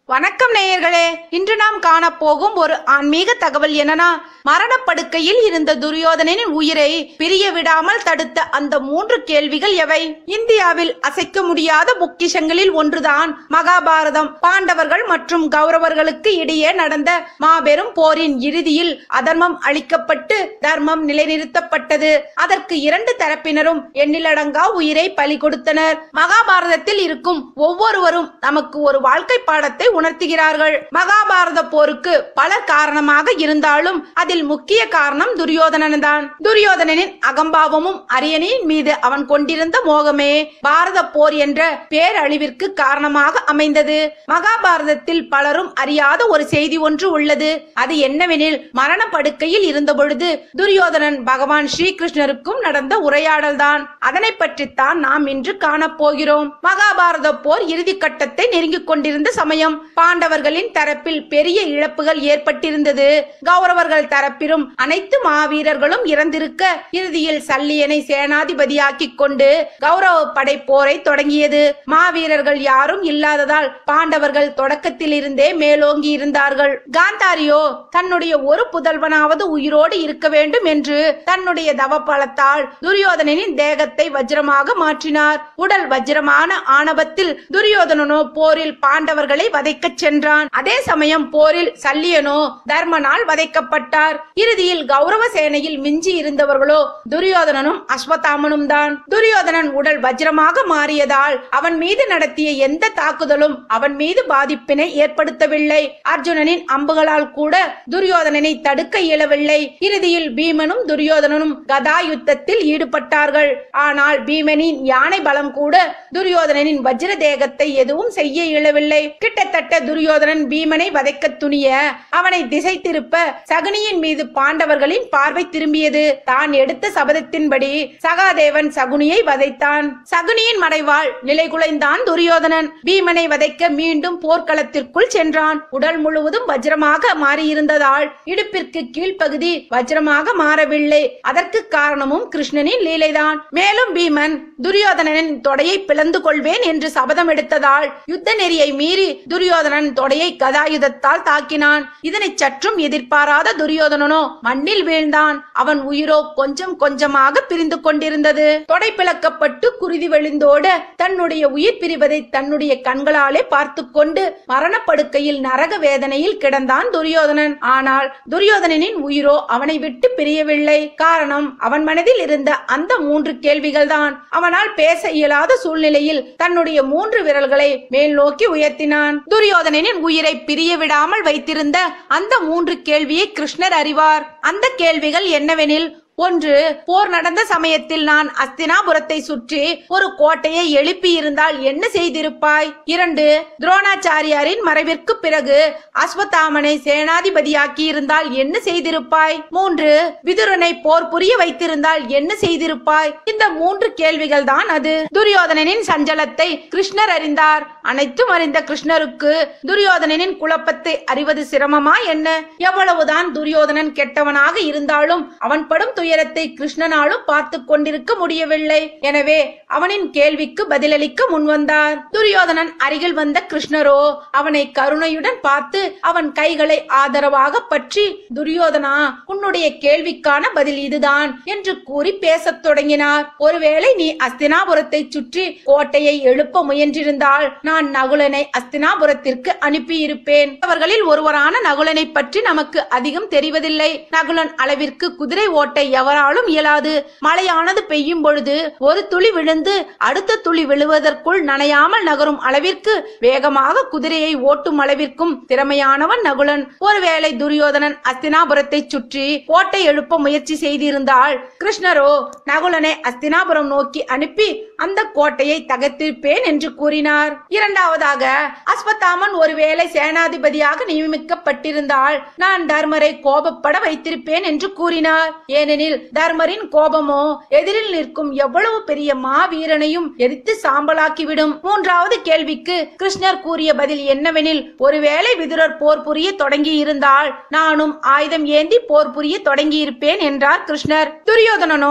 வணக்கம் நேயர்களே இன்று நாம் காணப்போகும் ஒரு ஆன்மீக தகவல் என்னன்னா மரணப்படுக்கையில் இருந்த துரியோதனின் உயிரை பிரிய விடாமல் தடுத்த அந்த மூன்று கேள்விகள் எவை இந்தியாவில் அசைக்க முடியாத பொக்கிஷங்களில் ஒன்றுதான் மகாபாரதம் பாண்டவர்கள் மற்றும் கௌரவர்களுக்கு இடையே நடந்த மாபெரும் போரின் இறுதியில் அதர்மம் அழிக்கப்பட்டு தர்மம் நிலைநிறுத்தப்பட்டது அதற்கு இரண்டு தரப்பினரும் எண்ணிலடங்கா உயிரை பலி கொடுத்தனர் மகாபாரதத்தில் இருக்கும் ஒவ்வொருவரும் நமக்கு ஒரு வாழ்க்கை பாடத்தை உணர்த்துகிறார்கள் மகாபாரத போருக்கு பல காரணமாக இருந்தாலும் அதில் முக்கிய காரணம் துரியோதனன் தான் துரியோதனனின் அகம்பாவமும் அரியணையின் மீது அவன் கொண்டிருந்த மோகமே பாரத போர் என்ற பேரழிவிற்கு காரணமாக அமைந்தது மகாபாரதத்தில் பலரும் அறியாத ஒரு செய்தி ஒன்று உள்ளது அது என்னவெனில் மரண படுக்கையில் இருந்த பொழுது துரியோதனன் பகவான் ஸ்ரீகிருஷ்ணருக்கும் நடந்த உரையாடல் தான் அதனை பற்றித்தான் நாம் இன்று காணப்போகிறோம் மகாபாரத போர் இறுதி கட்டத்தை நெருங்கிக் கொண்டிருந்த சமயம் பாண்டவர்களின் தரப்பில் பெரிய இழப்புகள் ஏற்பட்டிருந்தது கௌரவர்கள் தரப்பிலும் அனைத்து மாவீரர்களும் இறந்திருக்க இறுதியில் சல்லியனை சேனாதிபதியாக்கிக் கொண்டு கௌரவ படை போரை தொடங்கியது மாவீரர்கள் யாரும் இல்லாததால் பாண்டவர்கள் தொடக்கத்தில் இருந்தே மேலோங்கி இருந்தார்கள் காந்தாரியோ தன்னுடைய ஒரு புதல்வனாவது உயிரோடு இருக்க வேண்டும் என்று தன்னுடைய தவபலத்தால் துரியோதனனின் தேகத்தை வஜ்ரமாக மாற்றினார் உடல் வஜ்ரமான ஆணவத்தில் துரியோதனனோ போரில் பாண்டவர்களை வதைக்கச் சென்றான் அதே சமயம் போரில் சல்லியனோ தர்மனால் வதைக்கப்பட்டார் இறுதியில் கௌரவ சேனையில் மிஞ்சி இருந்தவர்களோ துரியோதனனும் அஸ்வத்தாமனும் தான் துரியோதனன் உடல் வஜ்ரமாக மாறியதால் அவன் மீது நடத்திய எந்த தாக்குதலும் அவன் மீது பாதிப்பினை ஏற்படுத்தவில்லை அர்ஜுனனின் அம்புகளால் கூட துரியோதனனை தடுக்க இயலவில்லை இறுதியில் பீமனும் துரியோதனனும் கதா யுத்தத்தில் ஈடுபட்டார்கள் ஆனால் பீமனின் யானை பலம் கூட துரியோதனனின் வஜ்ர தேகத்தை எதுவும் செய்ய இயலவில்லை கிட்டத்தட்ட துரியோதனன் பீமனை வதைக்க துணிய அவனை திசை திருப்ப சகுனியின் மீது பாண்டவர்களின் பார்வை திரும்பியது தான் எடுத்த சபதத்தின்படி சகாதேவன் சகுனியை வதைத்தான் சகுனியின் மறைவால் நிலைகுலைந்தான் துரியோதனன் பீமனை வதைக்க மீண்டும் போர்க்களத்திற்குள் சென்றான் உடல் முழுவதும் வஜ்ரமாக மாறியிருந்ததால் இடுப்பிற்கு கீழ்ப்பகுதி வஜ்ரமாக மாறவில்லை அதற்கு காரணமும் கிருஷ்ணனின் லீலைதான் மேலும் பீமன் துரியோதனனின் தொடையை பிளந்து கொள்வேன் என்று சபதம் எடுத்ததால் யுத்த நெறியை மீறி துரியோதனன் தொடையை கதாயுதத்தால் தாக்கினான் இதனை சற்றும் எதிர்பாராத துரியோதனனோ மண்ணில் வீழ்ந்தான் அவன் உயிரோ கொஞ்சம் கொஞ்சமாக பிரிந்து கொண்டிருந்தது தொடை பிளக்கப்பட்டு குருதி வெளிந்தோட தன்னுடைய உயிர் பிரிவதை தன்னுடைய கண்களாலே பார்த்து கொண்டு மரணப்படுக்கையில் நரக வேதனையில் கிடந்தான் துரியோதனன் ஆனால் துரியோதனனின் உயிரோ அவனை விட்டு பிரியவில்லை காரணம் அவன் மனதில் இருந்த அந்த மூன்று கேள்விகள் தான் அவனால் பேச இயலாத சூழ்நிலையில் தன்னுடைய மூன்று விரல்களை மேல் நோக்கி உயர்த்தினான் துரியோதனனின் உயிரை பிரிய விடாமல் வைத்திருந்த அந்த மூன்று கேள்வியை கிருஷ்ணர் அறிவார் அந்த கேள்விகள் என்னவெனில் ஒன்று போர் நடந்த சமயத்தில் நான் அஸ்தினாபுரத்தை சுற்றி ஒரு கோட்டையை எழுப்பி இருந்தால் என்ன செய்திருப்பாய் இரண்டு துரோணாச்சாரியாரின் மறைவிற்கு பிறகு அஸ்வத்தாமனை சேனாதிபதியாக்கி இருந்தால் என்ன செய்திருப்பாய் மூன்று விதுரனை போர் புரிய வைத்திருந்தால் என்ன செய்திருப்பாய் இந்த மூன்று கேள்விகள் தான் அது துரியோதனனின் சஞ்சலத்தை கிருஷ்ணர் அறிந்தார் அனைத்தும் அறிந்த கிருஷ்ணருக்கு துரியோதனனின் குழப்பத்தை அறிவது சிரமமா என்ன எவ்வளவுதான் துரியோதனன் கெட்டவனாக இருந்தாலும் அவன் படும் துயரத்தை கிருஷ்ணனாலும் பார்த்து கொண்டிருக்க முடியவில்லை எனவே அவனின் கேள்விக்கு பதிலளிக்க முன்வந்தார் துரியோதனன் அருகில் வந்த கிருஷ்ணரோ அவனை கருணையுடன் பார்த்து அவன் கைகளை ஆதரவாக பற்றி துரியோதனா உன்னுடைய கேள்விக்கான பதில் இதுதான் என்று கூறி பேசத் தொடங்கினார் ஒருவேளை நீ அஸ்தினாபுரத்தை சுற்றி கோட்டையை எழுப்ப முயன்றிருந்தால் நான் நகுலனை அஸ்தினாபுரத்திற்கு அனுப்பியிருப்பேன் அவர்களில் ஒருவரான நகுலனை பற்றி நமக்கு அதிகம் தெரிவதில்லை நகுலன் அளவிற்கு குதிரை ஓட்டை எவராலும் இயலாது மழையானது பெய்யும் பொழுது ஒரு துளி விழுந்து அடுத்த துளி விழுவதற்குள் நனையாமல் நகரும் அளவிற்கு வேகமாக குதிரையை ஓட்டும் அளவிற்கும் திறமையானவன் நகுலன் ஒருவேளை துரியோதனன் அஸ்தினாபுரத்தை சுற்றி கோட்டை எழுப்ப முயற்சி செய்திருந்தால் கிருஷ்ணரோ நகுலனை அஸ்தினாபுரம் நோக்கி அனுப்பி அந்த கோட்டையை தகர்த்திருப்பேன் என்று கூறினார் இரண்டாவதாக அஸ்வத்தாமன் ஒருவேளை சேனாதிபதியாக நியமிக்கப்பட்டிருந்தால் நான் தர்மரை கோபப்பட வைத்திருப்பேன் என்று கூறினார் ஏனெனில் தர்மரின் கோபமோ எதிரில் நிற்கும் எவ்வளவு பெரிய மாவீரனையும் எரித்து சாம்பலாக்கிவிடும் மூன்றாவது கேள்விக்கு கிருஷ்ணர் கூறிய பதில் என்னவெனில் ஒருவேளை விதுரர் போர் புரிய தொடங்கி இருந்தால் நானும் ஆயுதம் ஏந்தி போர் புரிய தொடங்கி இருப்பேன் என்றார் கிருஷ்ணர் துரியோதனனோ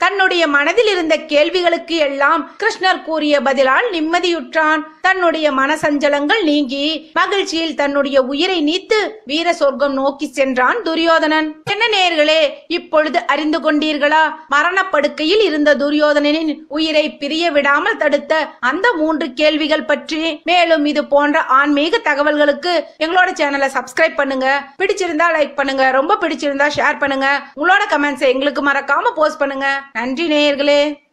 தன்னுடைய மனதில் இருந்த கேள்விகளுக்கு எல்லாம் கிருஷ்ணர் கூறிய பதிலால் நிம்மதியுற்றான் தன்னுடைய மனசஞ்சலங்கள் நீங்கி மகிழ்ச்சியில் தன்னுடைய உயிரை நீத்து வீர சொர்க்கம் நோக்கி சென்றான் துரியோதனன் என்ன நேர்களே இப்பொழுது அறிந்து கொண்டீர்களா மரணப்படுக்கையில் இருந்த துரியோதனனின் உயிரை பிரிய விடாமல் தடுத்த அந்த மூன்று கேள்விகள் பற்றி மேலும் இது போன்ற ஆன்மீக தகவல்களுக்கு எங்களோட சேனலை சப்ஸ்கிரைப் பண்ணுங்க பிடிச்சிருந்தா லைக் பண்ணுங்க ரொம்ப பிடிச்சிருந்தா ஷேர் பண்ணுங்க உங்களோட கமெண்ட்ஸை எங்களுக்கு மறக்காம போஸ்ட் பண்ணுங்க நன்றி நேயர்களே